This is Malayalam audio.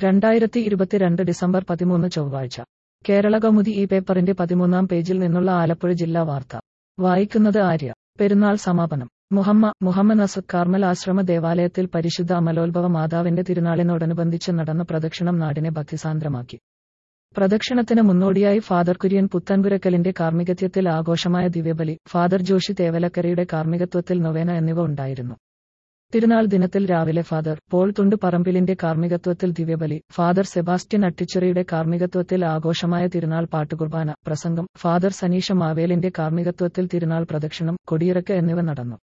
രണ്ടായിരത്തി ഇരുപത്തിരണ്ട് ഡിസംബർ പതിമൂന്ന് ചൊവ്വാഴ്ച കേരള കൗമുദി ഈ പേപ്പറിന്റെ പതിമൂന്നാം പേജിൽ നിന്നുള്ള ആലപ്പുഴ ജില്ലാ വാർത്ത വായിക്കുന്നത് ആര്യ പെരുന്നാൾ സമാപനം മുഹമ്മ മുഹമ്മദ് നസർ കാർമൽ ആശ്രമ ദേവാലയത്തിൽ പരിശുദ്ധ അമലോത്ഭവ മാതാവിന്റെ തിരുനാളിനോടനുബന്ധിച്ച് നടന്ന പ്രദക്ഷിണം നാടിനെ ഭക്തിസാന്ദ്രമാക്കി പ്രദക്ഷിണത്തിന് മുന്നോടിയായി ഫാദർ കുര്യൻ പുത്തൻപുരക്കലിന്റെ കാർമ്മികത്വത്തിൽ ആഘോഷമായ ദിവ്യബലി ഫാദർ ജോഷി തേവലക്കരയുടെ കാർമ്മികത്വത്തിൽ നൊവേന എന്നിവ ഉണ്ടായിരുന്നു തിരുനാൾ ദിനത്തിൽ രാവിലെ ഫാദർ പോൾ തുണ്ട് പറമ്പിലിന്റെ കാർമ്മികത്വത്തിൽ ദിവ്യബലി ഫാദർ സെബാസ്റ്റ്യൻ അട്ടിച്ചിറയുടെ കാർമ്മികത്വത്തിൽ ആഘോഷമായ തിരുനാൾ പാട്ടുകുർബാന പ്രസംഗം ഫാദർ സനീഷ മാവേലിന്റെ കാർമ്മികത്വത്തിൽ തിരുനാൾ പ്രദക്ഷിണം കൊടിയിറക്ക് എന്നിവ നടന്നു